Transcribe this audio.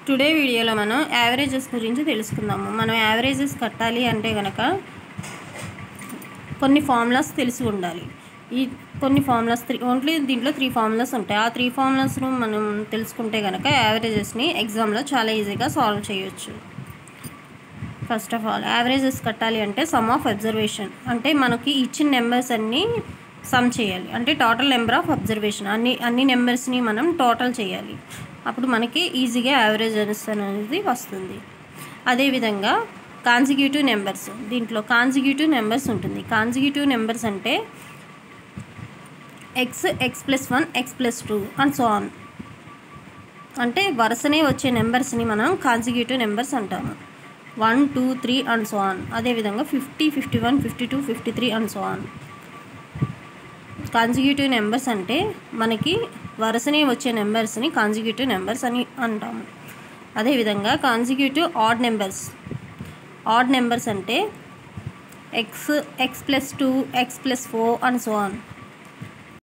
today వీడియోలో మనం averages గురించి తెలుసుకుందాము మనం యావరేజెస్ కట్టాలి అంటే కనుక కొన్ని ఫార్ములాస్ తెలిసి ఉండాలి ఈ కొన్ని ఫార్ములాస్ త్రీ ఓన్లీ దీంట్లో త్రీ ఫార్ములాస్ ఉంటాయి ఆ త్రీ ఫార్ములాస్ను మనం తెలుసుకుంటే కనుక యావరేజెస్ని ఎగ్జామ్లో చాలా ఈజీగా సాల్వ్ చేయొచ్చు ఫస్ట్ ఆఫ్ ఆల్ యావరేజెస్ కట్టాలి అంటే సమ్ ఆఫ్ అబ్జర్వేషన్ అంటే మనకి ఇచ్చిన నెంబర్స్ అన్నీ సమ్ చేయాలి అంటే టోటల్ నెంబర్ ఆఫ్ అబ్జర్వేషన్ అన్ని అన్ని నెంబర్స్ని మనం టోటల్ చేయాలి అప్పుడు మనకి ఈజీగా యావరేజ్ అనేది వస్తుంది అదేవిధంగా కాన్సిక్యూటివ్ నెంబర్స్ దీంట్లో కాన్సిక్యూటివ్ నెంబర్స్ ఉంటుంది కాన్సిక్యూటివ్ నెంబర్స్ అంటే x x plus one x plus two and so on అంటే వరుసనే వచ్చే నెంబర్స్ని మనం కాన్సిక్యూటివ్ నెంబర్స్ అంటాము one two three and so on అదేవిధంగా fifty fifty one fifty two fifty three and so on consecutive numbers అంటే మనకి వరుసనే వచ్చే నెంబర్స్ని కాన్సిక్యూటివ్ నెంబర్స్ అని అంటాము అదేవిధంగా consecutive odd numbers odd numbers అంటే x x plus two x plus four and so on